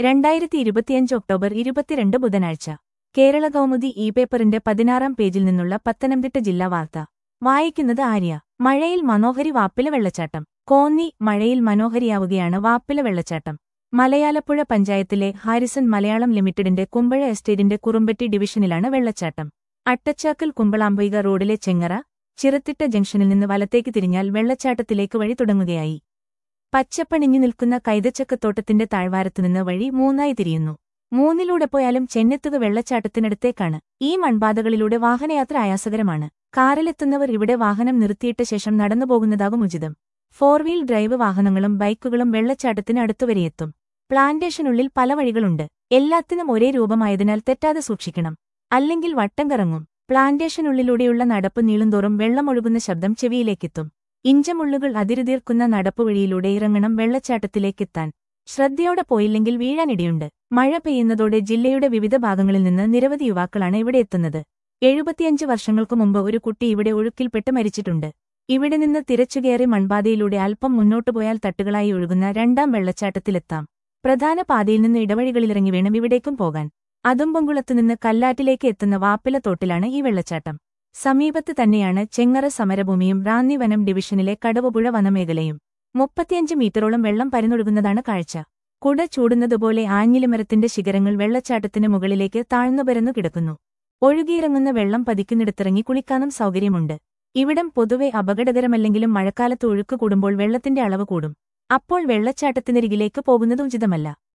രണ്ടായിരത്തി ഇരുപത്തിയഞ്ച് ഒക്ടോബർ ഇരുപത്തിരണ്ട് ബുധനാഴ്ച കേരള കൗമുദി ഇ പേപ്പറിന്റെ പതിനാറാം പേജിൽ നിന്നുള്ള പത്തനംതിട്ട ജില്ലാ വാർത്ത വായിക്കുന്നത് ആര്യ മഴയിൽ മനോഹരി വാപ്പില വെള്ളച്ചാട്ടം കോന്നി മഴയിൽ മനോഹരിയാവുകയാണ് വാപ്പില വെള്ളച്ചാട്ടം മലയാലപ്പുഴ പഞ്ചായത്തിലെ ഹാരിസൺ മലയാളം ലിമിറ്റഡിന്റെ കുമ്പഴ എസ്റ്റേറ്റിന്റെ കുറുമ്പറ്റി ഡിവിഷനിലാണ് വെള്ളച്ചാട്ടം അട്ടച്ചാക്കൽ കുമ്പളാമ്പൊയ്ക റോഡിലെ ചെങ്ങറ ചിറത്തിട്ട ജംഗ്ഷനിൽ നിന്ന് വലത്തേക്ക് തിരിഞ്ഞാൽ വെള്ളച്ചാട്ടത്തിലേക്ക് വഴി തുടങ്ങുകയായി പച്ചപ്പണിഞ്ഞു നിൽക്കുന്ന കൈതച്ചക്കത്തോട്ടത്തിന്റെ താഴ്വാരത്തുനിന്ന് വഴി മൂന്നായി തിരിയുന്നു മൂന്നിലൂടെ പോയാലും ചെന്നെത്തുക വെള്ളച്ചാട്ടത്തിനടുത്തേക്കാണ് ഈ മൺപാതകളിലൂടെ വാഹനയാത്ര ആയാസകരമാണ് കാറിലെത്തുന്നവർ ഇവിടെ വാഹനം നിർത്തിയിട്ട ശേഷം നടന്നുപോകുന്നതാകും ഉചിതം ഫോർ വീൽ ഡ്രൈവ് വാഹനങ്ങളും ബൈക്കുകളും വെള്ളച്ചാട്ടത്തിന് അടുത്തുവരെയെത്തും പ്ലാന്റേഷനുള്ളിൽ പല വഴികളുണ്ട് എല്ലാത്തിനും ഒരേ രൂപമായതിനാൽ തെറ്റാതെ സൂക്ഷിക്കണം അല്ലെങ്കിൽ വട്ടം കറങ്ങും പ്ലാന്റേഷനുള്ളിലൂടെയുള്ള നടപ്പ് നീളുന്തോറും വെള്ളമൊഴുകുന്ന ശബ്ദം ചെവിയിലേക്കെത്തും ഇഞ്ചമുള്ളുകൾ അതിരുതീർക്കുന്ന നടപ്പുവഴിയിലൂടെ ഇറങ്ങണം വെള്ളച്ചാട്ടത്തിലേക്കെത്താൻ ശ്രദ്ധയോടെ പോയില്ലെങ്കിൽ വീഴാനിടയുണ്ട് മഴ പെയ്യുന്നതോടെ ജില്ലയുടെ വിവിധ ഭാഗങ്ങളിൽ നിന്ന് നിരവധി യുവാക്കളാണ് ഇവിടെ എത്തുന്നത് എഴുപത്തിയഞ്ച് വർഷങ്ങൾക്കു മുമ്പ് ഒരു കുട്ടി ഇവിടെ ഒഴുക്കിൽപ്പെട്ട് മരിച്ചിട്ടുണ്ട് ഇവിടെ നിന്ന് തിരച്ചുകയറി മൺപാതയിലൂടെ അല്പം മുന്നോട്ടു പോയാൽ തട്ടുകളായി ഒഴുകുന്ന രണ്ടാം വെള്ളച്ചാട്ടത്തിലെത്താം പ്രധാന പാതയിൽ നിന്ന് ഇടവഴികളിലിറങ്ങി വേണം ഇവിടേക്കും പോകാൻ അതുമ്പൊങ്കുളത്തുനിന്ന് കല്ലാറ്റിലേക്ക് എത്തുന്ന വാപ്പില തോട്ടിലാണ് ഈ വെള്ളച്ചാട്ടം സമീപത്ത് തന്നെയാണ് ചെങ്ങറ സമരഭൂമിയും റാന്നിവനം ഡിവിഷനിലെ കടവുപുഴ വനമേഖലയും മുപ്പത്തിയഞ്ച് മീറ്ററോളം വെള്ളം പരന്നൊഴുകുന്നതാണ് കാഴ്ച കുട ചൂടുന്നതുപോലെ ആഞ്ഞിലിമരത്തിന്റെ ശിഖരങ്ങൾ വെള്ളച്ചാട്ടത്തിന് മുകളിലേക്ക് താഴ്ന്നുപരന്നു കിടക്കുന്നു ഒഴുകിയിറങ്ങുന്ന വെള്ളം പതിക്കുന്നിടത്തിറങ്ങി കുളിക്കാനും സൗകര്യമുണ്ട് ഇവിടം പൊതുവെ അപകടകരമല്ലെങ്കിലും മഴക്കാലത്ത് ഒഴുക്ക് കൂടുമ്പോൾ വെള്ളത്തിന്റെ അളവ് കൂടും അപ്പോൾ വെള്ളച്ചാട്ടത്തിനരികിലേക്ക് പോകുന്നത് ഉചിതമല്ല